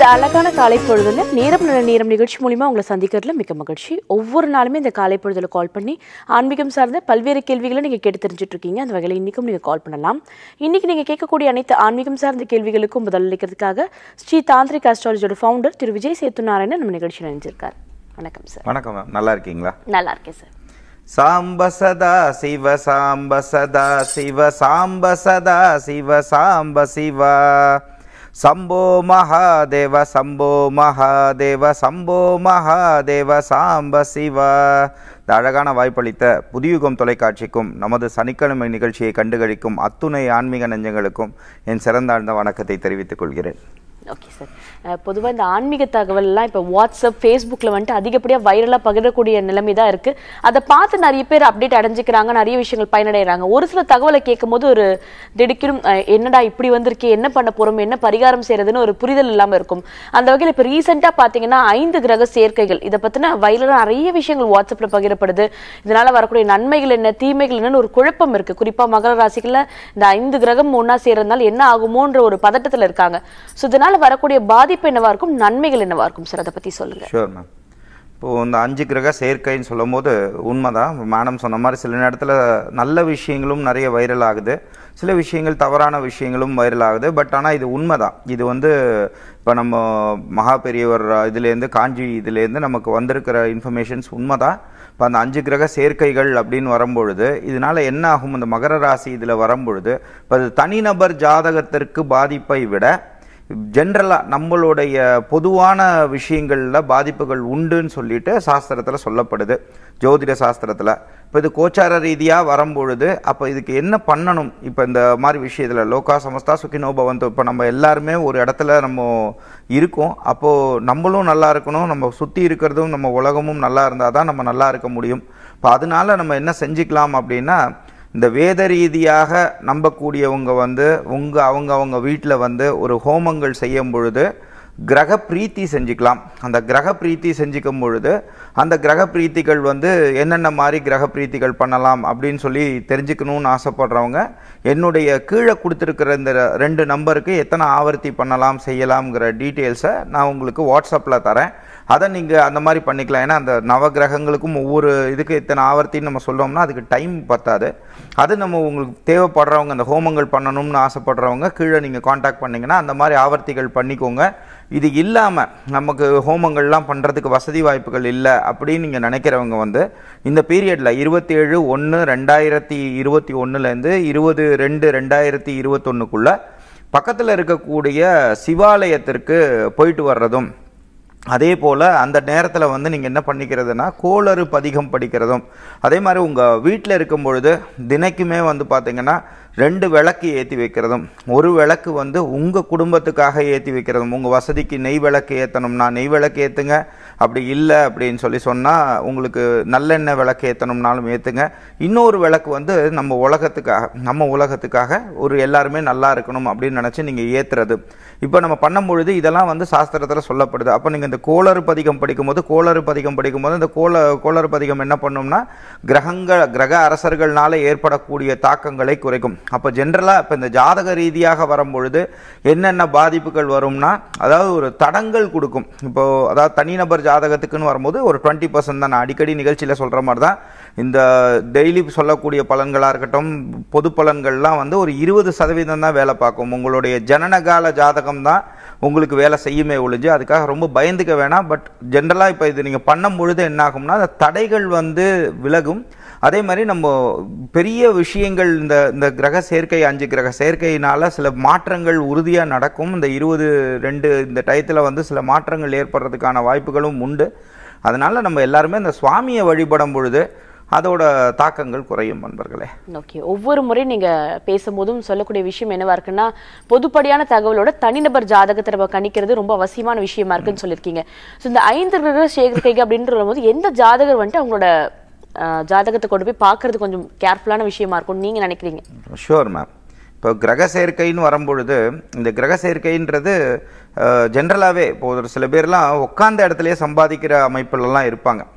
இந்த அழகான காலை பொழுதுல நேரம் நல்ல நேரம் நிகழ்ச்சி மூலிமா உங்களை சந்திக்கிறதுல மிக்க மகிழ்ச்சி ஒவ்வொரு நாளுமே இந்த காலை பொழுதுல கால் பண்ணி ஆன்மீகம் சார்ந்த பல்வேறு கேள்விகளை நீங்க கேட்டு தெரிஞ்சுட்டு இருக்கீங்க அந்த வகையில் இன்னைக்கும் நீங்க கால் பண்ணலாம் இன்னைக்கு நீங்க கேட்கக்கூடிய அனைத்து ஆன்மீகம் சார்ந்த கேள்விகளுக்கும் பதில் அளிக்கிறதுக்காக ஸ்ரீ தாந்திரிக் அஸ்ட்ராலஜியோட ஃபவுண்டர் திரு விஜய் சேத்து நாராயணன் நம்ம நிகழ்ச்சியில் நினைஞ்சிருக்காரு வணக்கம் சார் வணக்கம் மேம் நல்லா இருக்கீங்களா நல்லா இருக்கேன் சார் சாம்ப சதா சிவ சாம்ப சதா சிவ சாம்ப சதா சிவ சாம்ப சிவா சம்போ மகாதேவ சம்போ மகாதேவ சம்போ மகாதேவ சாம்ப சிவா இந்த அழகான வாய்ப்பளித்த புதியுகம் தொலைக்காட்சிக்கும் நமது சனிக்கிழமை நிகழ்ச்சியை கண்டுகளிக்கும் அத்துணை ஆன்மீக நெஞ்சங்களுக்கும் என் சிறந்தாழ்ந்த வணக்கத்தை தெரிவித்துக் கொள்கிறேன் ஓகே சார் பொதுவாக இந்த ஆன்மீக தகவல்லாம் இப்போ வாட்ஸ்அப் ஃபேஸ்புக்கில் வந்துட்டு அதிகப்படியாக வைரலாக பகிரக்கூடிய நிலைமை தான் இருக்குது அதை பார்த்து நிறைய பேர் அப்டேட் அடைஞ்சிக்கிறாங்க நிறைய விஷயங்கள் பயனடைகிறாங்க ஒரு சில தகவலை கேட்கும் போது ஒரு திடுக்கிடும் அஹ், என்னடா இப்படி வந்திருக்கே என்ன பண்ண போகிறோம் என்ன பரிகாரம் செய்யறதுன்னு ஒரு புரிதல் இல்லாமல் இருக்கும் அந்த வகையில் இப்போ ரீசெண்டாக பார்த்தீங்கன்னா ஐந்து கிரக சேர்க்கைகள் இதை பற்றின வைரலாக நிறைய விஷயங்கள் வாட்ஸ்அப்பில் பகிரப்படுது இதனால வரக்கூடிய நன்மைகள் என்ன தீமைகள் என்னன்னு ஒரு குழப்பம் இருக்கு குறிப்பாக மகர ராசிகளில் இந்த ஐந்து கிரகம் ஒன்றா சேர்றதுனால என்ன ஆகுமோன்ற ஒரு பதட்டத்தில் இருக்காங்க ஸோ இதனால வரக்கூடிய பாதிப்பு என்னவா இருக்கும் நன்மைகள் என்னவா இருக்கும் சார் அதை பத்தி சொல்லுங்க ஷூர் மேம் இப்போது இந்த அஞ்சு கிரக சேர்க்கைன்னு சொல்லும் போது உண்மைதான் மேடம் சொன்ன மாதிரி சில நேரத்தில் நல்ல விஷயங்களும் நிறைய வைரல் ஆகுது சில விஷயங்கள் தவறான விஷயங்களும் வைரல் ஆகுது பட் ஆனால் இது உண்மைதான் இது வந்து இப்போ நம்ம மகா பெரியவர் இதுலேருந்து காஞ்சி இதுலேருந்து நமக்கு வந்திருக்கிற இன்ஃபர்மேஷன்ஸ் உண்மைதான் இப்போ அந்த அஞ்சு கிரக சேர்க்கைகள் அப்படின்னு வரும்பொழுது இதனால என்ன ஆகும் இந்த மகர ராசி இதில் வரும்பொழுது இப்போ அது தனிநபர் ஜாதகத்திற்கு பாதிப்பை விட ஜென்ரலாக நம்மளுடைய பொதுவான விஷயங்களில் பாதிப்புகள் உண்டுன்னு சொல்லிட்டு சாஸ்திரத்தில் சொல்லப்படுது ஜோதிட சாஸ்திரத்தில் இப்போ இது கோச்சார ரீதியாக வரும்பொழுது அப்போ இதுக்கு என்ன பண்ணணும் இப்போ இந்த மாதிரி விஷயத்தில் லோகா சமஸ்தா சுகினோ பவந்தோ இப்போ நம்ம எல்லாருமே ஒரு இடத்துல நம்ம இருக்கோம் அப்போது நம்மளும் நல்லா இருக்கணும் நம்ம சுற்றி இருக்கிறதும் நம்ம உலகமும் நல்லா இருந்தால் தான் நம்ம நல்லா இருக்க முடியும் இப்போ அதனால நம்ம என்ன செஞ்சுக்கலாம் அப்படின்னா இந்த வேத ரீதியாக நம்பக்கூடியவங்க வந்து உங்க அவங்க அவங்க வீட்டில் வந்து ஒரு ஹோமங்கள் செய்யும் பொழுது கிரக பிரீத்தி செஞ்சுக்கலாம் அந்த கிரக பிரீத்தி செஞ்சுக்கும் பொழுது அந்த கிரக பிரீத்திகள் வந்து என்னென்ன மாதிரி கிரக பிரீத்திகள் பண்ணலாம் அப்படின்னு சொல்லி தெரிஞ்சுக்கணும்னு ஆசைப்படுறவங்க என்னுடைய கீழே கொடுத்துருக்கிற இந்த ரெண்டு நம்பருக்கு எத்தனை ஆவர்த்தி பண்ணலாம் செய்யலாம்ங்கிற டீட்டெயில்ஸை நான் உங்களுக்கு வாட்ஸ்அப்பில் தரேன் அதை நீங்கள் அந்த மாதிரி பண்ணிக்கலாம் ஏன்னா அந்த நவகிரகங்களுக்கும் ஒவ்வொரு இதுக்கு இத்தனை ஆவர்த்தின்னு நம்ம சொல்கிறோம்னா அதுக்கு டைம் பத்தாது அது நம்ம உங்களுக்கு தேவைப்படுறவங்க அந்த ஹோமங்கள் பண்ணணும்னு ஆசைப்படுறவங்க கீழே நீங்கள் காண்டாக்ட் பண்ணிங்கன்னா அந்த மாதிரி ஆவர்த்திகள் பண்ணிக்கோங்க இது இல்லாமல் நமக்கு ஹோமங்கள்லாம் பண்ணுறதுக்கு வசதி வாய்ப்புகள் இல்லை அப்படின்னு நீங்கள் நினைக்கிறவங்க வந்து இந்த பீரியடில் இருபத்தேழு ஒன்று ரெண்டாயிரத்தி இருபத்தி ஒன்றுலேருந்து இருபது ரெண்டு ரெண்டாயிரத்தி இருபத்தொன்னுக்குள்ளே பக்கத்தில் இருக்கக்கூடிய சிவாலயத்திற்கு போயிட்டு வர்றதும் அதே போல் அந்த நேரத்தில் வந்து நீங்கள் என்ன பண்ணிக்கிறதுனா கோளறு பதிகம் படிக்கிறதும் அதே மாதிரி உங்கள் வீட்டில் இருக்கும் பொழுது தினைக்குமே வந்து பார்த்தீங்கன்னா ரெண்டு விளக்கு ஏற்றி வைக்கிறதும் ஒரு விளக்கு வந்து உங்கள் குடும்பத்துக்காக ஏற்றி வைக்கிறதும் உங்கள் வசதிக்கு நெய் விளக்கு ஏற்றணும்னா நெய் விளக்கு ஏற்றுங்க அப்படி இல்லை அப்படின்னு சொல்லி சொன்னால் உங்களுக்கு நல்லெண்ணெய் விளக்கு ஏற்றணும்னாலும் ஏற்றுங்க இன்னொரு விளக்கு வந்து நம்ம உலகத்துக்காக நம்ம உலகத்துக்காக ஒரு எல்லாருமே நல்லா இருக்கணும் அப்படின்னு நினச்சி நீங்கள் ஏற்றுறது இப்போ நம்ம பண்ணும் பொழுது இதெல்லாம் வந்து சாஸ்திரத்தில் சொல்லப்படுது அப்போ நீங்கள் இந்த கோளறு பதிகம் படிக்கும்போது கோளறு பதிகம் படிக்கும்போது இந்த கோள கோளறு பதிகம் என்ன பண்ணும்னா கிரகங்கள் கிரக அரசர்கள்னால ஏற்படக்கூடிய தாக்கங்களை குறைக்கும் அப்போ ஜென்ரலாக இப்போ இந்த ஜாதக ரீதியாக வரும்பொழுது என்னென்ன பாதிப்புகள் வரும்னா அதாவது ஒரு தடங்கள் கொடுக்கும் இப்போ அதாவது தனிநபர் ஜாதகத்துக்குன்னு வரும்போது ஒரு டுவெண்ட்டி பர்சன்ட் தான் நான் அடிக்கடி நிகழ்ச்சியில் சொல்கிற மாதிரி தான் இந்த டெய்லி சொல்லக்கூடிய பலன்களாக இருக்கட்டும் பொது பலன்கள்லாம் வந்து ஒரு இருபது சதவீதம் தான் வேலை பார்க்கும் உங்களுடைய ஜனனகால ஜாதகம் தான் உங்களுக்கு வேலை செய்யுமே ஒழிஞ்சு அதுக்காக ரொம்ப பயந்துக்க வேணாம் பட் ஜென்ரலாக இப்போ இது நீங்கள் பண்ணும் பொழுது என்ன ஆகும்னா அந்த தடைகள் வந்து விலகும் அதே மாதிரி நம்ம பெரிய விஷயங்கள் இந்த இந்த கிரக சேர்க்கை அஞ்சு கிரக சேர்க்கையினால சில மாற்றங்கள் உறுதியாக நடக்கும் இந்த இருபது ரெண்டு இந்த டயத்தில் வந்து சில மாற்றங்கள் ஏற்படுறதுக்கான வாய்ப்புகளும் உண்டு அதனால நம்ம எல்லாருமே இந்த சுவாமியை வழிபடும் பொழுது அதோட தாக்கங்கள் குறையும் நண்பர்களே ஓகே ஒவ்வொரு முறை நீங்க பேசும்போதும் சொல்லக்கூடிய விஷயம் என்னவா இருக்குன்னா பொதுப்படியான தகவலோட தனிநபர் ஜாதகத்தை நம்ம கணிக்கிறது ரொம்ப அவசியமான விஷயமா இருக்குன்னு சொல்லியிருக்கீங்க ஸோ இந்த ஐந்து கிரக சேர்க்கை அப்படின்ற போது எந்த ஜாதகர் வந்துட்டு அவங்களோட அஹ், ஜாதகத்தை கொண்டு போய் பார்க்கறது கொஞ்சம் கேர்ஃபுல்லான விஷயமா இருக்கும் நீங்க நினைக்கிறீங்க ஷூர் மேம் இப்போ கிரக சேர்க்கைன்னு வரும்பொழுது இந்த கிரக சேர்க்கைன்றது ஜென்ரலாகவே இப்போ ஒரு சில பேர்லாம் உட்காந்த இடத்துலயே சம்பாதிக்கிற அமைப்புலலாம் இருப்பாங்க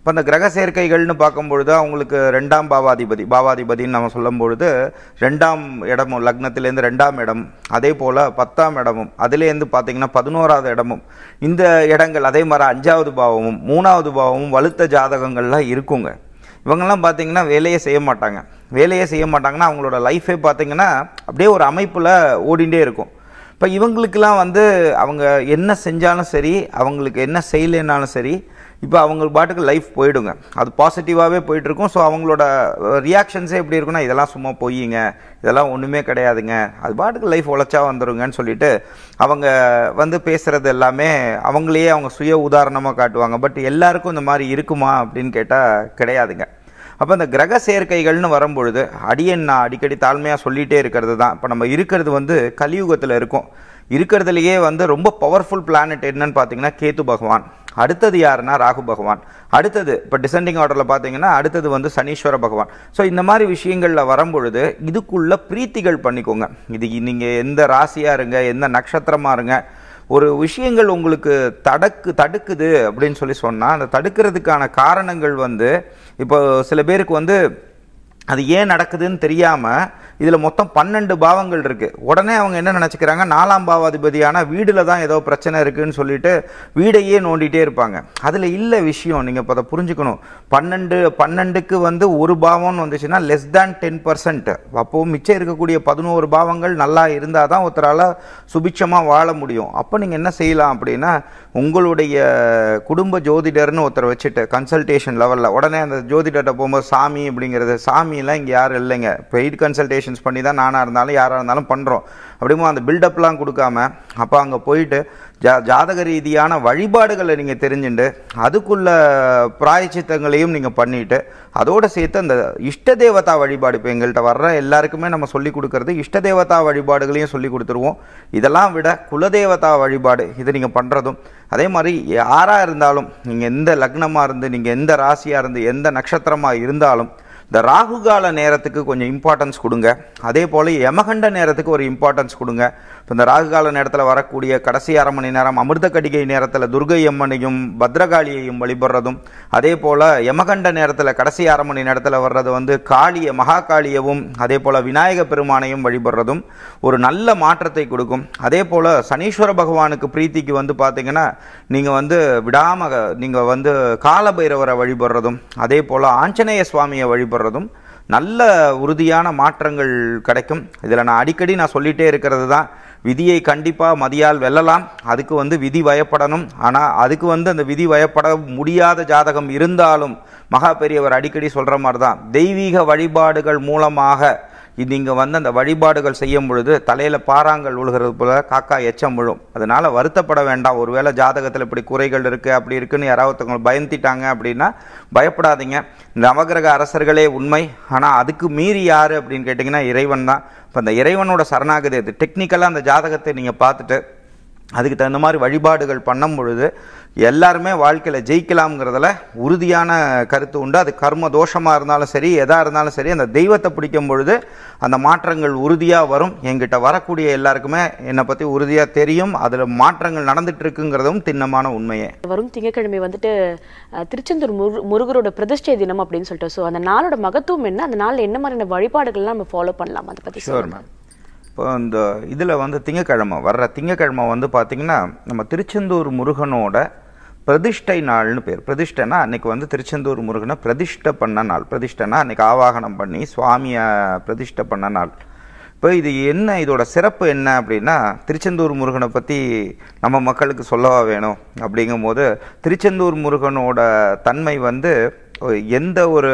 இப்போ அந்த கிரக சேர்க்கைகள்னு பார்க்கும்பொழுது அவங்களுக்கு ரெண்டாம் பாவாதிபதி பாவாதிபதின்னு நம்ம சொல்லும் பொழுது ரெண்டாம் இடமும் லக்னத்திலேருந்து ரெண்டாம் இடம் அதே போல் பத்தாம் இடமும் அதுலேருந்து பார்த்தீங்கன்னா பதினோராவது இடமும் இந்த இடங்கள் அதே மாதிரி அஞ்சாவது பாவமும் மூணாவது பாவமும் வலுத்த ஜாதகங்கள்லாம் இருக்குங்க இவங்கெல்லாம் பார்த்தீங்கன்னா வேலையே செய்ய மாட்டாங்க வேலையே செய்ய மாட்டாங்கன்னா அவங்களோட லைஃபே பார்த்தீங்கன்னா அப்படியே ஒரு அமைப்பில் ஓடிண்டே இருக்கும் இப்போ இவங்களுக்கெல்லாம் வந்து அவங்க என்ன செஞ்சாலும் சரி அவங்களுக்கு என்ன செய்யலைன்னாலும் சரி இப்போ அவங்க பாட்டுக்கு லைஃப் போயிடுங்க அது பாசிட்டிவாகவே போயிட்டுருக்கும் ஸோ அவங்களோட ரியாக்ஷன்ஸே எப்படி இருக்குன்னா இதெல்லாம் சும்மா பொய்யுங்க இதெல்லாம் ஒன்றுமே கிடையாதுங்க அது பாட்டுக்கு லைஃப் உழைச்சா வந்துருங்கன்னு சொல்லிட்டு அவங்க வந்து பேசுகிறது எல்லாமே அவங்களையே அவங்க சுய உதாரணமாக காட்டுவாங்க பட் எல்லாருக்கும் இந்த மாதிரி இருக்குமா அப்படின்னு கேட்டால் கிடையாதுங்க அப்போ இந்த கிரக சேர்க்கைகள்னு வரும்பொழுது அடியன் நான் அடிக்கடி தாழ்மையாக சொல்லிகிட்டே இருக்கிறது தான் இப்போ நம்ம இருக்கிறது வந்து கலியுகத்தில் இருக்கும் இருக்கிறதுலையே வந்து ரொம்ப பவர்ஃபுல் பிளானட் என்னன்னு பார்த்தீங்கன்னா கேத்து பகவான் அடுத்தது யாருன்னா ராகு பகவான் அடுத்தது இப்போ டிசெண்டிங் ஆர்டரில் பார்த்தீங்கன்னா அடுத்தது வந்து சனீஸ்வர பகவான் ஸோ இந்த மாதிரி விஷயங்களில் வரும்பொழுது இதுக்குள்ள பிரீத்திகள் பண்ணிக்கோங்க இது நீங்கள் எந்த ராசியாக இருங்க எந்த நட்சத்திரமாக இருங்க ஒரு விஷயங்கள் உங்களுக்கு தடக்கு தடுக்குது அப்படின்னு சொல்லி சொன்னால் அந்த தடுக்கிறதுக்கான காரணங்கள் வந்து இப்போ சில பேருக்கு வந்து அது ஏன் நடக்குதுன்னு தெரியாமல் இதில் மொத்தம் பன்னெண்டு பாவங்கள் இருக்குது உடனே அவங்க என்ன நினச்சிக்கிறாங்க நாலாம் பாவாதிபதியான வீடில் தான் ஏதோ பிரச்சனை இருக்குன்னு சொல்லிட்டு வீடையே நோண்டிகிட்டே இருப்பாங்க அதில் இல்லை விஷயம் நீங்கள் இப்போ அதை புரிஞ்சுக்கணும் பன்னெண்டு பன்னெண்டுக்கு வந்து ஒரு பாவம்னு வந்துச்சுன்னா லெஸ் தேன் டென் பர்சன்ட் அப்போது மிச்சம் இருக்கக்கூடிய பதினோரு பாவங்கள் நல்லா இருந்தால் தான் ஒருத்தரால் சுபிட்சமாக வாழ முடியும் அப்போ நீங்கள் என்ன செய்யலாம் அப்படின்னா உங்களுடைய குடும்ப ஜோதிடர்னு ஒருத்தர் வச்சுட்டு கன்சல்டேஷன் லெவலில் உடனே அந்த ஜோதிடர்கிட்ட போகும்போது சாமி அப்படிங்கிறது சாமியெல்லாம் இங்கே யாரும் இல்லைங்க பெய்டு கன்சல்டேஷன்ஸ் பண்ணி தான் நானாக இருந்தாலும் யாராக இருந்தாலும் பண்ணுறோம் அப்படிமோ அந்த பில்டப்லாம் கொடுக்காம அப்போ அங்கே போயிட்டு ஜா ஜாதக ரீதியான வழிபாடுகளை நீங்கள் தெரிஞ்சுட்டு அதுக்குள்ள பிராயச்சித்தங்களையும் நீங்கள் பண்ணிட்டு அதோடு சேர்த்து அந்த இஷ்ட தேவதா வழிபாடு இப்போ எங்கள்கிட்ட வர்ற எல்லாருக்குமே நம்ம சொல்லி கொடுக்கறது இஷ்ட தேவதா வழிபாடுகளையும் சொல்லி கொடுத்துருவோம் இதெல்லாம் விட குலதேவதா வழிபாடு இது நீங்கள் பண்ணுறதும் அதே மாதிரி யாராக இருந்தாலும் நீங்கள் எந்த லக்னமாக இருந்து நீங்கள் எந்த ராசியாக இருந்து எந்த நட்சத்திரமாக இருந்தாலும் இந்த ராகுகால நேரத்துக்கு கொஞ்சம் இம்பார்ட்டன்ஸ் கொடுங்க அதே போல் யமகண்ட நேரத்துக்கு ஒரு இம்பார்ட்டன்ஸ் கொடுங்க இப்போ இந்த ராகுகால நேரத்தில் வரக்கூடிய கடைசி அரை மணி நேரம் அமிர்த கடிகை நேரத்தில் துர்கை அம்மனையும் பத்ரகாளியையும் வழிபடுறதும் அதே போல் யமகண்ட நேரத்தில் கடைசி அரை மணி நேரத்தில் வர்றது வந்து காளிய மகாகாளியவும் அதே போல் விநாயக பெருமானையும் வழிபடுறதும் ஒரு நல்ல மாற்றத்தை கொடுக்கும் அதே போல் சனீஸ்வர பகவானுக்கு பிரீத்திக்கு வந்து பார்த்தீங்கன்னா நீங்கள் வந்து விடாம நீங்கள் வந்து காலபைரவரை வழிபடுறதும் அதே போல் ஆஞ்சநேய சுவாமியை வழிபடுறதும் நல்ல உறுதியான மாற்றங்கள் கிடைக்கும் இதில் நான் அடிக்கடி நான் சொல்லிகிட்டே இருக்கிறது தான் விதியை கண்டிப்பாக மதியால் வெல்லலாம் அதுக்கு வந்து விதி வயப்படணும் ஆனால் அதுக்கு வந்து அந்த விதி வயப்பட முடியாத ஜாதகம் இருந்தாலும் மகா பெரியவர் அடிக்கடி சொல்கிற மாதிரி தான் தெய்வீக வழிபாடுகள் மூலமாக நீங்கள் வந்து அந்த வழிபாடுகள் செய்யும் பொழுது தலையில் பாறாங்கல் விழுகிறது போல காக்கா எச்சம் விழும் அதனால் வருத்தப்பட வேண்டாம் ஒருவேளை ஜாதகத்தில் இப்படி குறைகள் இருக்குது அப்படி இருக்குன்னு யாராவது பயந்துட்டாங்க அப்படின்னா பயப்படாதீங்க நவகிரக அரசர்களே உண்மை ஆனால் அதுக்கு மீறி யார் அப்படின்னு கேட்டிங்கன்னா இறைவன் தான் இப்போ அந்த இறைவனோட சரணாகதி அது டெக்னிக்கலாக அந்த ஜாதகத்தை நீங்கள் பார்த்துட்டு அதுக்கு தகுந்த மாதிரி வழிபாடுகள் பண்ணும் பொழுது எல்லாருமே வாழ்க்கையில் ஜெயிக்கலாம்ங்கிறதுல உறுதியான கருத்து உண்டு அது கர்ம தோஷமாக இருந்தாலும் சரி எதாக இருந்தாலும் சரி அந்த தெய்வத்தை பிடிக்கும் பொழுது அந்த மாற்றங்கள் உறுதியாக வரும் எங்கிட்ட வரக்கூடிய எல்லாருக்குமே என்னை பற்றி உறுதியாக தெரியும் அதில் மாற்றங்கள் நடந்துட்டு இருக்குங்கிறதும் திண்ணமான உண்மையே வரும் திங்கட்கிழமை வந்துட்டு அஹ், திருச்செந்தூர் முரு முருகரோட பிரதிஷ்டை தினம் அப்படின்னு சொல்லிட்டு ஸோ அந்த நாளோட மகத்துவம் என்ன அந்த நாள்ல என்ன மாதிரியான வழிபாடுகள்லாம் நம்ம ஃபாலோ பண்ணலாம் அதை பத்தி ஷோர் மேம் இப்போ இந்த இதில் வந்து திங்கக்கிழமை வர்ற திங்கக்கிழமை வந்து பார்த்திங்கன்னா நம்ம திருச்செந்தூர் முருகனோட பிரதிஷ்டை நாள்னு பேர் பிரதிஷ்டைனா அன்னைக்கு வந்து திருச்செந்தூர் முருகனை பிரதிஷ்டை பண்ண நாள் பிரதிஷ்டைனா அன்னைக்கு ஆவாகனம் பண்ணி சுவாமியை பிரதிஷ்டை பண்ண நாள் இப்போ இது என்ன இதோட சிறப்பு என்ன அப்படின்னா திருச்செந்தூர் முருகனை பற்றி நம்ம மக்களுக்கு சொல்லவா வேணும் அப்படிங்கும்போது திருச்செந்தூர் முருகனோட தன்மை வந்து எந்த ஒரு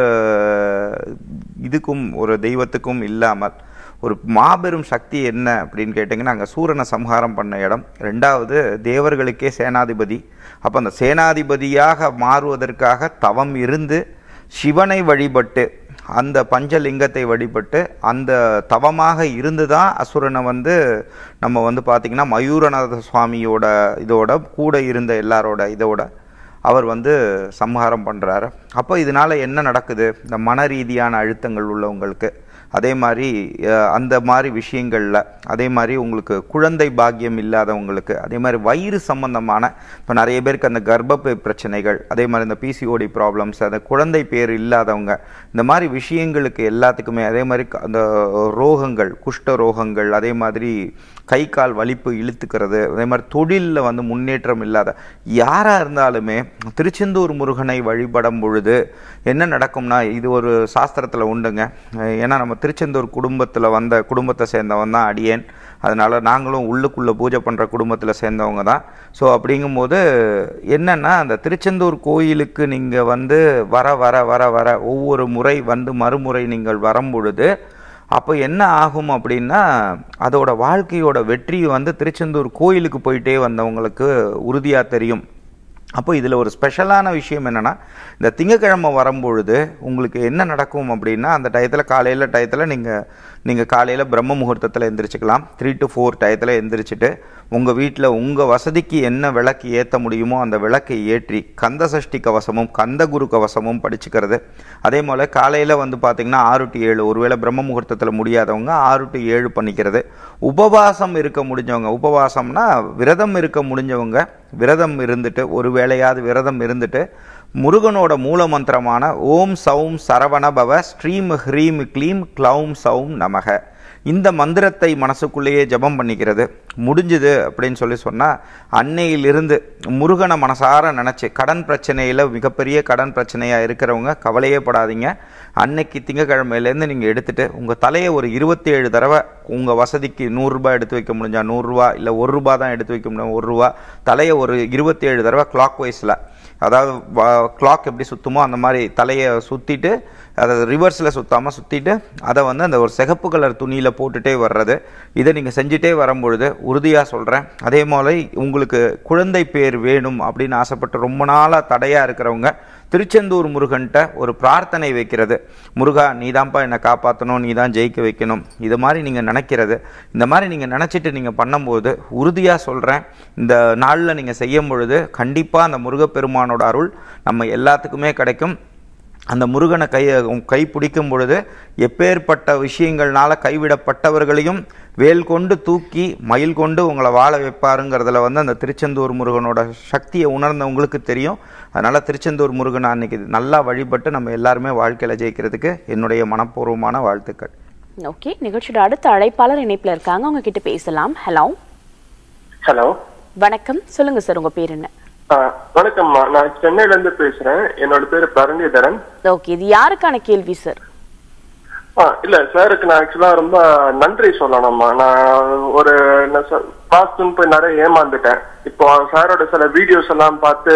இதுக்கும் ஒரு தெய்வத்துக்கும் இல்லாமல் ஒரு மாபெரும் சக்தி என்ன அப்படின்னு கேட்டிங்கன்னா அங்கே சூரனை சம்ஹாரம் பண்ண இடம் ரெண்டாவது தேவர்களுக்கே சேனாதிபதி அப்போ அந்த சேனாதிபதியாக மாறுவதற்காக தவம் இருந்து சிவனை வழிபட்டு அந்த பஞ்சலிங்கத்தை வழிபட்டு அந்த தவமாக இருந்து தான் அசுரனை வந்து நம்ம வந்து பார்த்திங்கன்னா மயூரநாத சுவாமியோட இதோட கூட இருந்த எல்லாரோட இதோட அவர் வந்து சம்ஹாரம் பண்ணுறாரு அப்போ இதனால என்ன நடக்குது இந்த மன ரீதியான அழுத்தங்கள் உள்ளவங்களுக்கு அதே மாதிரி அஹ், அந்த மாதிரி விஷயங்களில் அதே மாதிரி உங்களுக்கு குழந்தை பாக்கியம் இல்லாதவங்களுக்கு அதே மாதிரி வயிறு சம்பந்தமான இப்போ நிறைய பேருக்கு அந்த கர்ப்பப்பை பிரச்சனைகள் அதே மாதிரி இந்த பிசிஓடி ப்ராப்ளம்ஸ் அந்த குழந்தை பேர் இல்லாதவங்க இந்த மாதிரி விஷயங்களுக்கு எல்லாத்துக்குமே அதே மாதிரி க- அந்த ரோகங்கள் குஷ்ட ரோகங்கள் அதே மாதிரி கை கால் வலிப்பு இழுத்துக்கிறது அதே மாதிரி தொழிலில் வந்து முன்னேற்றம் இல்லாத யாராக இருந்தாலுமே திருச்செந்தூர் முருகனை வழிபடும் பொழுது என்ன நடக்கும்னா இது ஒரு சாஸ்திரத்தில் உண்டுங்க அஹ் ஏன்னா நம்ம திருச்செந்தூர் குடும்பத்தில் வந்த குடும்பத்தை சேர்ந்தவன் தான் அடியேன் அதனால நாங்களும் உள்ளுக்குள்ளே பூஜை பண்ணுற குடும்பத்தில் சேர்ந்தவங்க தான் ஸோ அப்படிங்கும்போது என்னன்னா அந்த திருச்செந்தூர் கோயிலுக்கு நீங்கள் வந்து வர வர வர வர ஒவ்வொரு முறை வந்து மறுமுறை நீங்கள் வரும் பொழுது அப்போ என்ன ஆகும் அப்படின்னா அதோட வாழ்க்கையோட வெற்றி வந்து திருச்செந்தூர் கோயிலுக்கு போயிட்டே வந்தவங்களுக்கு உறுதியாக தெரியும் அப்போ இதில் ஒரு ஸ்பெஷலான விஷயம் என்னென்னா இந்த திங்கக்கிழமை வரும்பொழுது உங்களுக்கு என்ன நடக்கும் அப்படின்னா அந்த டயத்தில் காலையில் டயத்தில் நீங்கள் நீங்கள் காலையில் பிரம்ம முகூர்த்தத்தில் எந்திரிச்சுக்கலாம் த்ரீ டு ஃபோர் டயத்தில் எந்திரிச்சிட்டு உங்கள் வீட்டில் உங்கள் வசதிக்கு என்ன விளக்கு ஏற்ற முடியுமோ அந்த விளக்கை ஏற்றி கந்த சஷ்டி கவசமும் கந்த குரு கவசமும் படிச்சுக்கிறது அதே போல் காலையில் வந்து பார்த்திங்கன்னா ஆறு டு ஏழு ஒருவேளை பிரம்ம முகூர்த்தத்தில் முடியாதவங்க ஆறு டு ஏழு பண்ணிக்கிறது உபவாசம் இருக்க முடிஞ்சவங்க உபவாசம்னா விரதம் இருக்க முடிஞ்சவங்க விரதம் இருந்துட்டு ஒரு வேளையாவது விரதம் இருந்துட்டு முருகனோட மூல மந்திரமான ஓம் சௌம் சரவண பவ ஸ்ரீம் ஹ்ரீம் க்ளீம் க்ளௌம் சௌம் நமக இந்த மந்திரத்தை மனசுக்குள்ளேயே ஜெபம் பண்ணிக்கிறது முடிஞ்சுது அப்படின்னு சொல்லி சொன்னால் அன்னையிலிருந்து முருகனை மனசார நினச்சி கடன் பிரச்சனையில் மிகப்பெரிய கடன் பிரச்சனையாக இருக்கிறவங்க கவலையே படாதீங்க அன்னைக்கு திங்கக்கிழமையிலேருந்து நீங்கள் எடுத்துட்டு உங்கள் தலையை ஒரு இருபத்தேழு தடவை உங்கள் வசதிக்கு நூறுரூபா எடுத்து வைக்க முடிஞ்சா நூறுரூவா இல்லை ஒரு ரூபா தான் எடுத்து வைக்க முடியும் ஒரு ரூபா தலையை ஒரு இருபத்தேழு தடவை கிளாக் வைஸில் அதாவது கிளாக் எப்படி சுற்றுமோ அந்த மாதிரி தலையை சுற்றிட்டு அதை ரிவர்ஸில் சுற்றாமல் சுற்றிட்டு அதை வந்து அந்த ஒரு சிகப்பு கலர் துணியில் போட்டுட்டே வர்றது இதை நீங்கள் செஞ்சுட்டே வரும்பொழுது உறுதியாக சொல்கிறேன் அதே மாதிரி உங்களுக்கு குழந்தை பேர் வேணும் அப்படின்னு ஆசைப்பட்டு ரொம்ப நாளாக தடையாக இருக்கிறவங்க திருச்செந்தூர் முருகன்ட்ட ஒரு பிரார்த்தனை வைக்கிறது முருகா நீ தான்ப்பா என்னை காப்பாற்றணும் நீ தான் ஜெயிக்க வைக்கணும் இது மாதிரி நீங்கள் நினைக்கிறது இந்த மாதிரி நீங்கள் நினச்சிட்டு நீங்கள் பண்ணும்போது உறுதியாக சொல்கிறேன் இந்த நாளில் நீங்கள் செய்யும் பொழுது கண்டிப்பாக அந்த முருகப்பெருமானோட அருள் நம்ம எல்லாத்துக்குமே கிடைக்கும் அந்த முருகனை கை கை பிடிக்கும் பொழுது எப்பேற்பட்ட விஷயங்கள்னால கைவிடப்பட்டவர்களையும் வேல் கொண்டு தூக்கி மயில் கொண்டு உங்களை வாழ வைப்பாருங்கிறதுல வந்து அந்த திருச்செந்தூர் முருகனோட சக்தியை உணர்ந்தவங்களுக்கு தெரியும் அதனால் திருச்செந்தூர் முருகனை அன்னைக்கு நல்லா வழிபட்டு நம்ம எல்லாருமே வாழ்க்கையில் ஜெயிக்கிறதுக்கு என்னுடைய மனப்பூர்வமான வாழ்த்துக்கள் ஓகே நிகழ்ச்சியோட அடுத்த அழைப்பாளர் இணைப்புல இருக்காங்க அவங்க கிட்ட பேசலாம் ஹலோ ஹலோ வணக்கம் சொல்லுங்க சார் உங்க பேர் என்ன வணக்கம்மா நான் சென்னையில இருந்து பேசுறேன் என்னோட பேரு பரணிதரன் ஓகே இது யாருக்கான கேள்வி சார் ஆ, இல்ல சாருக்கு நான் ஆக்சுவலா ரொம்ப நன்றி சொல்லணும்மா நான் ஒரு என்ன சொல் வாஸ்துன்னு போய் நிறைய ஏமாந்துட்டேன் இப்போ சாரோட சில வீடியோஸ் எல்லாம் பார்த்து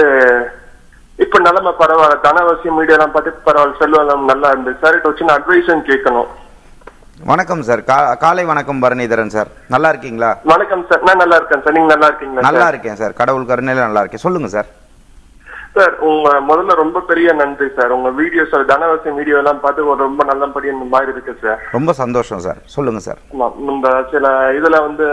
இப்ப நிலைமை பரவாயில்ல தனவசியம் மீடியா எல்லாம் பார்த்து பரவாயில்ல செல்வம் நல்லா இருந்துச்சு சார்கிட்ட வச்சு நான் அட்வைஸும் கேட்கணும் வணக்கம் சார் கா காலை வணக்கம் பரணிதரன் சார் நல்லா இருக்கீங்களா வணக்கம் சார் நான் நல்லா இருக்கேன் சார் நீங்க நல்லா இருக்கீங்களா நல்லா சார்? இருக்கேன் சார் கடவுள் கருணையில நல்லா இருக்கேன் சொல்லுங்க சார் சார் உங்க முதல்ல ரொம்ப பெரிய நன்றி சார் உங்க வீடியோஸ் தனவசியம் வீடியோ எல்லாம் பார்த்து ஒரு ரொம்ப நல்லபடியா இந்த மாதிரி இருக்கு சார் ரொம்ப சந்தோஷம் சார் சொல்லுங்க சார் ஆமா, இந்த சில இதுல வந்து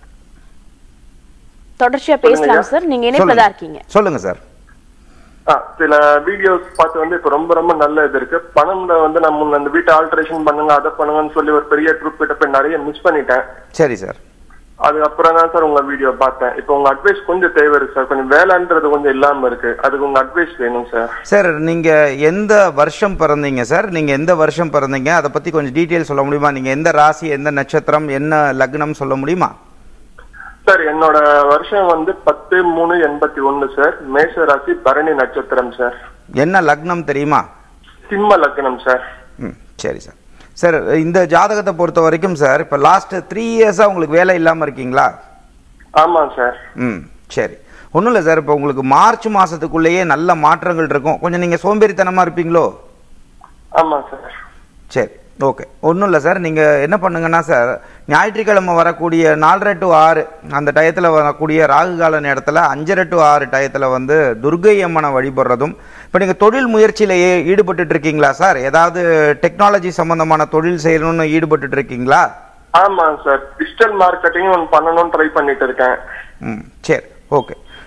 தொடர்ச்சியா சொல்லுங்க பேசலாம் ஐயா. சார் நீங்க இணைப்புல தான் இருக்கீங்க சொல்லுங்க சார் ஆ, சில வீடியோஸ் பார்த்து வந்து இப்ப ரொம்ப ரொம்ப நல்ல இது இருக்கு பணம்ல வந்து நம்ம முன்ன அந்த வீட்டை ஆல்ட்ரேஷன் பண்ணுங்க அதை பண்ணுங்கன்னு சொல்லி ஒரு பெரிய ட்ரூப் கிட்ட போய் நிறைய மிஸ் பண்ணிட்டேன் சரி சார் அதுக்கப்புறம் தான் சார் உங்க வீடியோ பார்த்தேன் இப்போ உங்க அட்வைஸ் கொஞ்சம் தேவை இருக்கு சார் கொஞ்சம் வேலைன்றது கொஞ்சம் இல்லாம இருக்கு அதுக்கு உங்க அட்வைஸ் வேணும் சார் சார் நீங்க எந்த வருஷம் பிறந்தீங்க சார் நீங்க எந்த வருஷம் பிறந்தீங்க அதை பத்தி கொஞ்சம் டீட்டெயில் சொல்ல முடியுமா நீங்க எந்த ராசி எந்த நட்சத்திரம் என்ன லக்னம் சொல்ல முடியுமா சார் என்னோட வருஷம் வந்து பத்து மூணு எண்பத்தி ஒண்ணு சார் மேஷ ராசி பரணி நட்சத்திரம் சார் என்ன லக்னம் தெரியுமா சிம்ம லக்னம் சார் ம் சரி சார் சார் இந்த ஜாதகத்தை பொறுத்த வரைக்கும் சார் இப்போ லாஸ்ட் த்ரீ இயர்ஸாக உங்களுக்கு வேலை இல்லாமல் இருக்கீங்களா ஆமா சார் ம் சரி ஒன்றும் இல்லை சார் இப்போ உங்களுக்கு மார்ச் மாதத்துக்குள்ளேயே நல்ல மாற்றங்கள் இருக்கும் கொஞ்சம் நீங்கள் சோம்பேறித்தனமாக இருப்பீங்களோ ஆமா சார் சரி ஓகே ஒன்றும் இல்லை சார் நீங்கள் என்ன பண்ணுங்கன்னா சார் ஞாயிற்றுக்கிழமை வரக்கூடிய நாலரை டு ஆறு அந்த டயத்தில் வரக்கூடிய ராகு கால நேரத்தில் அஞ்சரை டு ஆறு டயத்தில் வந்து துர்கை அம்மனை வழிபடுறதும் இப்போ நீங்கள் தொழில் முயற்சியில் ஏ- ஈடுபட்டுட்டு இருக்கீங்களா சார் ஏதாவது டெக்னாலஜி சம்பந்தமான தொழில் செய்யணும்னு ஈடுபட்டுட்டு இருக்கீங்களா ஆமா சார் டிஜிட்டல் மார்க்கெட்டிங் ஒன்று பண்ணணும்னு ட்ரை பண்ணிட்டு இருக்கேன் ம் சரி ஓகே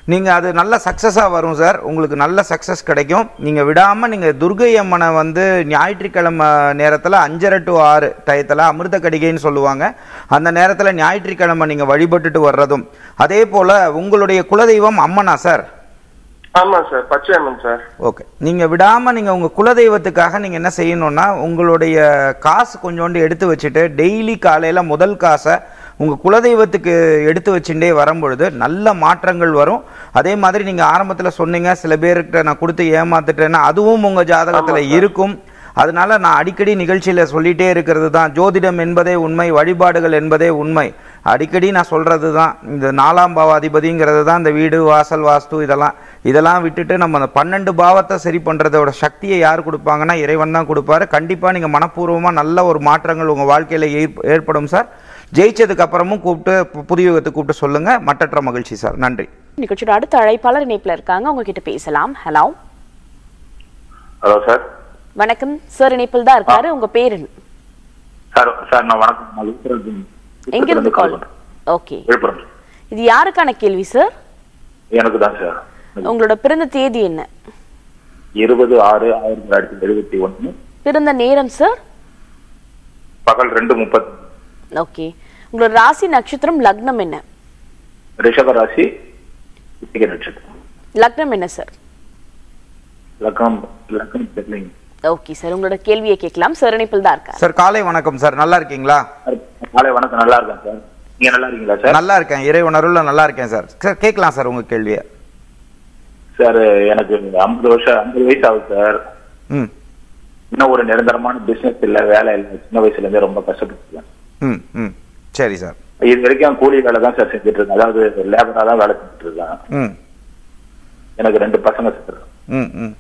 நீங்கள் அது நல்ல சக்ஸஸாக வரும் சார் உங்களுக்கு நல்ல சக்ஸஸ் கிடைக்கும் நீங்கள் விடாமல் நீங்கள் துர்கை அம்மனை வந்து ஞாயிற்றுக்கிழமை நேரத்தில் அஞ்சரை டு ஆறு டயத்தில் அமிர்த கடிகைன்னு சொல்லுவாங்க அந்த நேரத்தில் ஞாயிற்றுக்கிழமை நீங்கள் வழிபட்டுட்டு வர்றதும் அதே போல் உங்களுடைய குலதெய்வம் அம்மனா சார் ஆமா சார் பச்சையம்மன் சார் ஓகே நீங்கள் விடாமல் நீங்கள் உங்கள் குலதெய்வத்துக்காக நீங்கள் என்ன செய்யணும்னா உங்களுடைய காசு கொஞ்சோண்டு எடுத்து வச்சுட்டு டெய்லி காலையில் முதல் காசை உங்கள் குலதெய்வத்துக்கு எடுத்து வச்சுட்டே வரும்பொழுது நல்ல மாற்றங்கள் வரும் அதே மாதிரி நீங்கள் ஆரம்பத்தில் சொன்னீங்க சில பேர்கிட்ட நான் கொடுத்து ஏமாத்துட்டேன்னா அதுவும் உங்கள் ஜாதகத்தில் இருக்கும் அதனால நான் அடிக்கடி நிகழ்ச்சியில் சொல்லிட்டே இருக்கிறது தான் ஜோதிடம் என்பதே உண்மை வழிபாடுகள் என்பதே உண்மை அடிக்கடி நான் சொல்றது தான் இந்த நாலாம் பாவாதிபதிங்கிறது தான் இந்த வீடு வாசல் வாஸ்து இதெல்லாம் இதெல்லாம் விட்டுட்டு நம்ம அந்த பன்னெண்டு பாவத்தை சரி பண்றதோட சக்தியை யார் கொடுப்பாங்கன்னா இறைவன் தான் கொடுப்பாரு கண்டிப்பா நீங்க மனப்பூர்வமா நல்ல ஒரு மாற்றங்கள் உங்க வாழ்க்கையில ஏற்ப- ஏற்படும் சார் ஜெயிச்சதுக்கு அப்புறமும் கூப்பிட்டு பு- புதிய யுகத்துக்கு கூப்பிட்டு சொல்லுங்க மட்டற்ற மகிழ்ச்சி சார் நன்றி நிகழ்ச்சியோட அடுத்த அழைப்பாளர் இணைப்புல இருக்காங்க உங்ககிட்ட பேசலாம் ஹலோ ஹலோ சார் வணக்கம் சார் இணைப்பில் தான் இருக்காரு உங்க பேர் என்ன? சார் சார் நான் வணக்கம் நான் விழுப்புரம் எங்க இருந்து கால் கால் பண்றேன் ஓகே விழுப்புரம் இது யாருக்கான கேள்வி சார் எனக்கு தான் சார் உங்களோட பிறந்த தேதி என்ன இருபது ஆறு ஆயிரத்தி தொள்ளாயிரத்தி எழுபத்தி ஒண்ணு பிறந்த நேரம் சார் பகல் ரெண்டு முப்பத்தி ஓகே உங்களோட ராசி நட்சத்திரம் லக்னம் என்ன ரிஷப ராசி கிருத்திகை நட்சத்திரம் லக்னம் என்ன சார் லக்னம் லக்னம் தெரியலைங்க ஓகே சார் உங்களோட கேள்வியை கேட்கலாம் சார் இணைப்பில் தான் இருக்காரு சார் காலை வணக்கம் சார் நல்லா இருக்கீங்களா சார், காலை வணக்கம் நல்லா இருக்கேன் சார் நீங்க நல்லா இருக்கீங்களா சார் நல்லா இருக்கேன் இறை உணர்வுல நல்லா இருக்கேன் சார் சார் கேட்கலாம் சார் உங்க கேள்வியை சார் எனக்கு ஐம்பது வருஷம் ஐம்பது வயசு ஆகுது சார் ம் இன்னும் ஒரு நிரந்தரமான பிசினஸ் இல்ல வேலை இல்ல சின்ன வயசுல இருந்தே ரொம்ப கஷ்டப்பட்டுருக்கேன் ம் ம் சரி சார் இது வரைக்கும் கூலி வேலை தான் சார் செஞ்சுட்டு இருக்கேன் அதாவது லேபரா தான் வேலை செஞ்சுட்டு இருக்கேன் ம் எனக்கு ரெண்டு பசங்க சார் ம் ம்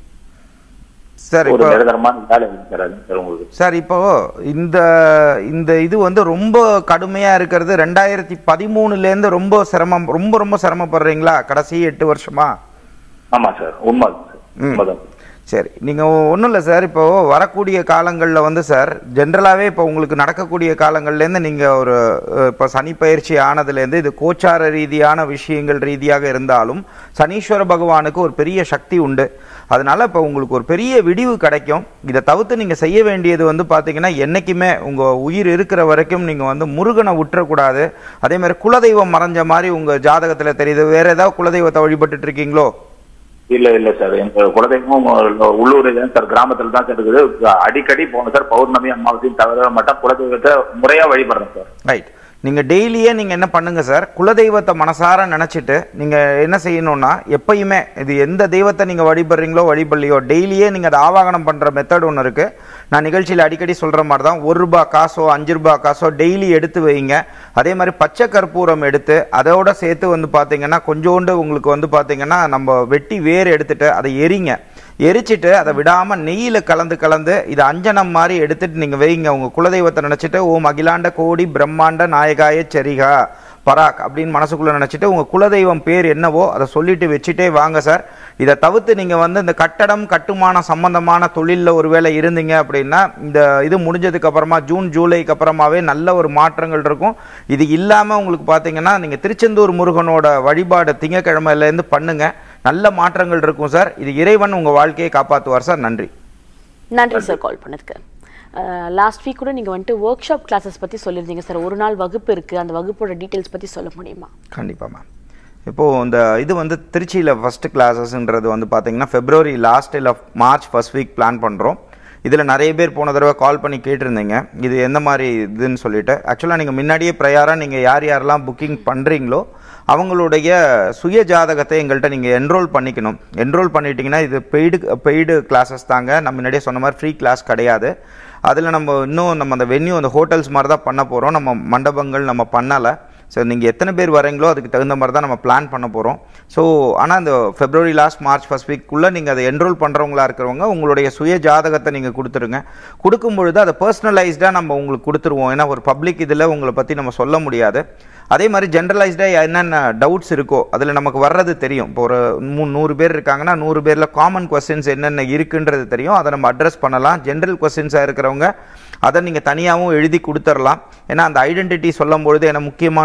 சார் ஒரு இப்போ நிரந்தரமான வேலை இல்லை சார் அது சார் உங்களுக்கு சார் இப்போ இந்த இந்த இது வந்து ரொம்ப கடுமையா இருக்கிறது ரெண்டாயிரத்தி பதிமூணுலேருந்து ரொம்ப சிரமம் ரொம்ப ரொம்ப சிரமப்படுறீங்களா கடைசி எட்டு வருஷமா ஆமா சார் உண்மை சார் ம். உண்மைதான் சரி நீங்கள் ஒன்றும் இல்லை சார் இப்போ வரக்கூடிய காலங்களில் வந்து சார் ஜென்ரலாகவே இப்போ உங்களுக்கு நடக்கக்கூடிய காலங்கள்லேருந்து நீங்கள் ஒரு அஹ், இப்போ சனி பயிற்சி ஆனதுலேருந்து இது கோச்சார ரீதியான விஷயங்கள் ரீதியாக இருந்தாலும் சனீஸ்வர பகவானுக்கு ஒரு பெரிய சக்தி உண்டு அதனால இப்போ உங்களுக்கு ஒரு பெரிய விடிவு கிடைக்கும் இதை தவிர்த்து நீங்கள் செய்ய வேண்டியது வந்து பார்த்தீங்கன்னா என்றைக்குமே உங்கள் உயிர் இருக்கிற வரைக்கும் நீங்கள் வந்து முருகனை விட்டுறக்கூடாது அதே மாதிரி குலதெய்வம் மறைஞ்ச மாதிரி உங்கள் ஜாதகத்தில் தெரியுது வேற ஏதாவது குலதெய்வத்தை வழிபட்டுட்டு இருக்கீங்களோ இல்ல இல்ல சார் எங்க குலதெய்வம் உள்ளூர் தான் சார் கிராமத்துல தான் சார் இருக்குது அடிக்கடி போனோம் சார் பௌர்ணமி அமாவாசையும் தவிர மாட்டேன் குலதெய்வத்தை முறையா வழிபடுறேன் சார் ரைட் நீங்கள் டெய்லியே நீங்கள் என்ன பண்ணுங்க சார் குலதெய்வத்தை மனசார நினச்சிட்டு நீங்கள் என்ன செய்யணும்னா எப்பயுமே இது எந்த தெய்வத்தை நீங்கள் வழிபடுறீங்களோ வழிபடலையோ டெய்லியே நீங்கள் அதை ஆவாகனம் பண்ணுற மெத்தட் ஒன்று இருக்குது நான் நிகழ்ச்சியில் அடிக்கடி சொல்கிற மாதிரி தான் ஒரு ரூபா காசோ அஞ்சு ரூபா காசோ டெய்லி எடுத்து வைங்க அதே மாதிரி பச்சை கற்பூரம் எடுத்து அதோட சேர்த்து வந்து பார்த்தீங்கன்னா கொஞ்சோண்டு உங்களுக்கு வந்து பார்த்தீங்கன்னா நம்ம வெட்டி வேர் எடுத்துட்டு அதை எரிங்க எரிச்சிட்டு அதை விடாம நெய்யில கலந்து கலந்து இது அஞ்சனம் மாதிரி எடுத்துட்டு நீங்க வைங்க உங்க குலதெய்வத்தை நினைச்சிட்டு ஓம் அகிலாண்ட கோடி பிரம்மாண்ட நாயகாய சரிகா பராக் அப்படின்னு மனசுக்குள்ள நினைச்சிட்டு உங்க குலதெய்வம் பேர் என்னவோ அதை சொல்லிட்டு வச்சுட்டே வாங்க சார் இதை தவிர்த்து நீங்க வந்து இந்த கட்டடம் கட்டுமான சம்பந்தமான தொழில்ல ஒருவேளை இருந்தீங்க அப்படின்னா இந்த இது முடிஞ்சதுக்கு அப்புறமா ஜூன் ஜூலைக்கு அப்புறமாவே நல்ல ஒரு மாற்றங்கள் இருக்கும் இது இல்லாம உங்களுக்கு பாத்தீங்கன்னா நீங்க திருச்செந்தூர் முருகனோட வழிபாடு திங்கக்கிழமையில இருந்து பண்ணுங்க நல்ல மாற்றங்கள் இருக்கும் சார் இது இறைவன் உங்க வாழ்க்கையை காப்பாத்துவார் சார் நன்றி நன்றி சார் கால் பண்ணதுக்கு லாஸ்ட் வீக் கூட நீங்க வந்துட்டு ஒர்க் ஷாப் கிளாஸஸ் பத்தி சொல்லியிருந்தீங்க சார் ஒரு நாள் வகுப்பு இருக்கு அந்த வகுப்போட டீடைல்ஸ் பத்தி சொல்ல முடியுமா கண்டிப்பாக மேம் இப்போது இந்த இது வந்து திருச்சியில் ஃபஸ்ட்டு கிளாஸஸ்ன்றது வந்து பார்த்தீங்கன்னா ஃபெப்ரவரி லாஸ்ட் இல்லை மார்ச் ஃபர்ஸ்ட் வீக் பிளான் பண்ணுறோம் இதில் நிறைய பேர் போன தடவை கால் பண்ணி கேட்டிருந்தீங்க இது எந்த மாதிரி இதுன்னு சொல்லிட்டு ஆக்சுவலாக நீங்கள் முன்னாடியே ப்ரையாராக நீங்கள் யார் யாரெல்லாம் புக்கிங் பண்ணுறீங்களோ அவங்களுடைய சுய ஜாதகத்தை எங்கள்கிட்ட நீங்கள் என்ரோல் பண்ணிக்கணும் என்ரோல் பண்ணிட்டீங்கன்னா இது பெய்டு பெய்டு கிளாஸஸ் தாங்க நம்ம முன்னாடியே சொன்ன மாதிரி ஃப்ரீ கிளாஸ் கிடையாது அதில் நம்ம இன்னும் நம்ம அந்த வென்யூ அந்த ஹோட்டல்ஸ் மாதிரி தான் பண்ண போகிறோம் நம்ம மண்டபங்கள் நம்ம பண்ணலை ஸோ நீங்கள் எத்தனை பேர் வரீங்களோ அதுக்கு தகுந்த மாதிரி தான் நம்ம பிளான் பண்ண போகிறோம் ஸோ ஆனால் இந்த ஃபெப்ரவரி லாஸ்ட் மார்ச் ஃபர்ஸ்ட் வீக்குள்ளே நீங்கள் அதை என்ரோல் பண்ணுறவங்களா இருக்கிறவங்க உங்களுடைய சுய ஜாதகத்தை நீங்கள் கொடுத்துருங்க கொடுக்கும் பொழுது அதை பர்சனலைஸ்டாக நம்ம உங்களுக்கு கொடுத்துருவோம் ஏன்னா ஒரு பப்ளிக் இதில் உங்களை பற்றி நம்ம சொல்ல முடியாது அதே மாதிரி ஜென்ரலைஸ்டாக என்னென்ன டவுட்ஸ் இருக்கோ அதில் நமக்கு வர்றது தெரியும் இப்போ ஒரு மூ நூறு பேர் இருக்காங்கன்னா நூறு பேரில் காமன் கொஸ்டின்ஸ் என்னென்ன இருக்குன்றது தெரியும் அதை நம்ம அட்ரஸ் பண்ணலாம் ஜென்ரல் கொஸ்டின்ஸாக இருக்கிறவங்க அதை நீங்கள் தனியாகவும் எழுதி கொடுத்துடலாம் ஏன்னா அந்த ஐடென்டிட்டி சொல்லும் பொழுது ஏன்னா முக்கியமான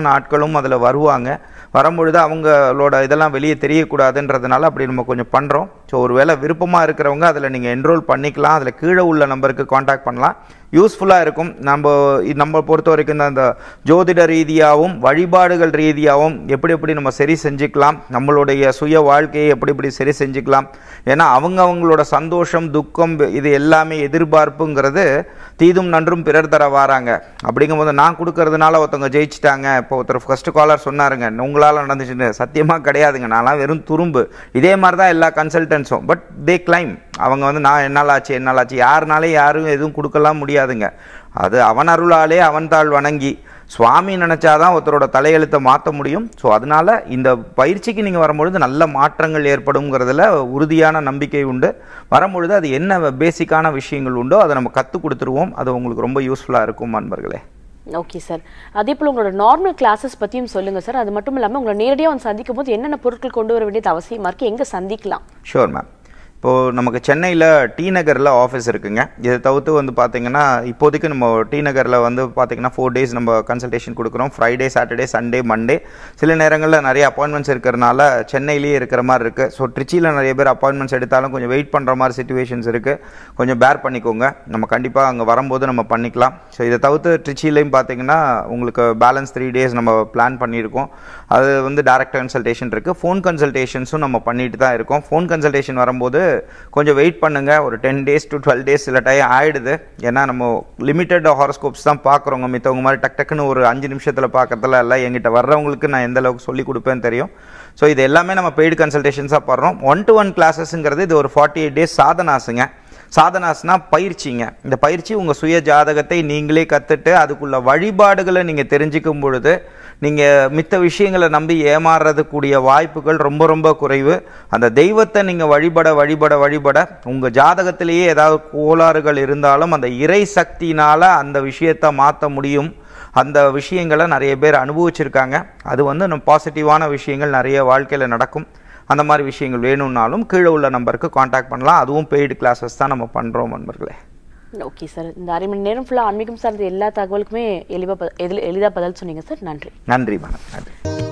ஆட்களும் அதில் வருவாங்க வரும்பொழுது அவங்களோட இதெல்லாம் வெளியே தெரியக்கூடாதுன்றதுனால அப்படி நம்ம கொஞ்சம் பண்ணுறோம் ஸோ ஒருவேளை விருப்பமாக இருக்கிறவங்க அதில் நீங்கள் என்ரோல் பண்ணிக்கலாம் அதில் கீழே உள்ள நம்பருக்கு காண்டாக்ட் பண்ணலாம் யூஸ்ஃபுல்லாக இருக்கும் நம்ம இ- நம்ம பொறுத்த வரைக்கும் இந்த- அந்த ஜோதிட ரீதியாகவும் வழிபாடுகள் ரீதியாகவும் எப்படி எப்படி நம்ம சரி செஞ்சுக்கலாம் நம்மளுடைய சுய வாழ்க்கையை எப்படி எப்படி சரி செஞ்சுக்கலாம் ஏன்னா அவங்க அவங்களோட சந்தோஷம் துக்கம் இது எல்லாமே எதிர்பார்ப்புங்கிறது தீதும் நன்றும் பிறர் தர வாராங்க அப்படிங்கும்போது நான் கொடுக்கறதுனால ஒருத்தவங்க ஜெயிச்சிட்டாங்க இப்போ ஒருத்தர் ஃபர்ஸ்ட் காலர் சொன்னாருங்க உங்களால் நடந்துச்சுன்னு சத்தியமாக கிடையாதுங்க நான்லாம் வெறும் துரும்பு இதே மாதிரி தான் எல்லா கன்சல்டன்ஸும் பட் தே கிளைம் அவங்க வந்து நான் என்னால் ஆச்சு என்னால் ஆச்சு யாருனாலே யாரும் எதுவும் கொடுக்கலாம் முடியாதுங்க அது அவன் அருளாலே அவன் தாள் வணங்கி சுவாமி நினைச்சாதான் ஒருத்தரோட தலையெழுத்தை மாற்ற முடியும் ஸோ அதனால இந்த பயிற்சிக்கு நீங்கள் வரும்பொழுது நல்ல மாற்றங்கள் ஏற்படுங்கிறதுல உறுதியான நம்பிக்கை உண்டு வரும்பொழுது அது என்ன பேசிக்கான விஷயங்கள் உண்டோ அதை நம்ம கற்றுக் கொடுத்துருவோம் அது உங்களுக்கு ரொம்ப யூஸ்ஃபுல்லாக இருக்கும் அன்பர்களே ஓகே சார் அதே போல் உங்களோட நார்மல் கிளாஸஸ் பற்றியும் சொல்லுங்கள் சார் அது மட்டும் இல்லாமல் உங்களை நேரடியாக வந்து சந்திக்கும் போது என்னென்ன பொருட்கள் கொண்டு வர வேண்டியது அவசியமாக இருக்குது எங்கே சந்திக்கலாம் ஷூர் மேம் இப்போது நமக்கு சென்னையில் டி நகரில் ஆஃபீஸ் இருக்குங்க இதை தவிர்த்து வந்து பார்த்தீங்கன்னா இப்போதைக்கு நம்ம டி நகரில் வந்து பார்த்தீங்கன்னா ஃபோர் டேஸ் நம்ம கன்சல்டேஷன் கொடுக்குறோம் ஃப்ரைடே சாட்டர்டே சண்டே மண்டே சில நேரங்களில் நிறைய அப்பாயின்மெண்ட்ஸ் இருக்கிறனால சென்னையிலேயே இருக்கிற மாதிரி இருக்குது ஸோ ட்ரிச்சியில் நிறைய பேர் அப்பாயின்மெண்ட்ஸ் எடுத்தாலும் கொஞ்சம் வெயிட் பண்ணுற மாதிரி சுச்சுவேஷன்ஸ் இருக்குது கொஞ்சம் பேர் பண்ணிக்கோங்க நம்ம கண்டிப்பாக அங்கே வரும்போது நம்ம பண்ணிக்கலாம் ஸோ இதை தவிர்த்து ட்ரிச்சிலையும் பார்த்தீங்கன்னா உங்களுக்கு பேலன்ஸ் த்ரீ டேஸ் நம்ம பிளான் பண்ணியிருக்கோம் அது வந்து டேரக்ட் கன்சல்டேஷன் இருக்குது ஃபோன் கன்சல்டேஷன்ஸும் நம்ம பண்ணிட்டு தான் இருக்கோம் ஃபோன் கன்சல்டேஷன் வரும்போது கொஞ்சம் வெயிட் பண்ணுங்க ஒரு ten days to twelve days சில டைம் ஆயிடுது ஏன்னா நம்ம லிமிட்டட் ஹாரோஸ்கோப்ஸ் தான் பார்க்குறோங்க மித்தவங்க மாதிரி டக் டக்குன்னு ஒரு அஞ்சு நிமிஷத்தில் பார்க்கறதுல எல்லாம் எங்கிட்ட வர்றவங்களுக்கு நான் எந்த அளவுக்கு சொல்லி கொடுப்பேன்னு தெரியும் ஸோ இது எல்லாமே நம்ம பெய்டு கன்சல்டேஷன்ஸாக பண்ணுறோம் ஒன் டு ஒன் கிளாஸஸ்ங்கிறது இது ஒரு ஃபார்ட்டி எயிட் டேஸ் சாதனாசுங்க சாதனாஸ்னா பயிற்சிங்க இந்த பயிற்சி உங்கள் சுய ஜாதகத்தை நீங்களே கற்றுட்டு அதுக்குள்ள வழிபாடுகளை நீங்கள் தெரிஞ்சுக்கும் பொழுது நீங்கள் மித்த விஷயங்களை நம்பி ஏமாறுறதுக்கூடிய வாய்ப்புகள் ரொம்ப ரொம்ப குறைவு அந்த தெய்வத்தை நீங்கள் வழிபட வழிபட வழிபட உங்கள் ஜாதகத்திலேயே ஏதாவது கோளாறுகள் இருந்தாலும் அந்த இறை சக்தியினால் அந்த விஷயத்தை மாற்ற முடியும் அந்த விஷயங்களை நிறைய பேர் அனுபவிச்சிருக்காங்க அது வந்து நம்ம பாசிட்டிவான விஷயங்கள் நிறைய வாழ்க்கையில் நடக்கும் அந்த மாதிரி விஷயங்கள் வேணும்னாலும் கீழே உள்ள நம்பருக்கு காண்டாக்ட் பண்ணலாம் அதுவும் பெய்டு கிளாஸஸ் தான் நம்ம பண்ணுறோம் நண்பர்களே ஓகே சார் இந்த அரை மணி நேரம் ஃபுல்லாக ஆன்மீகம் சார்ந்த எல்லா தகவலுக்குமே எளிவாக எளிதாக பதில் சொன்னீங்க சார் நன்றி நன்றி மேடம் நன்றி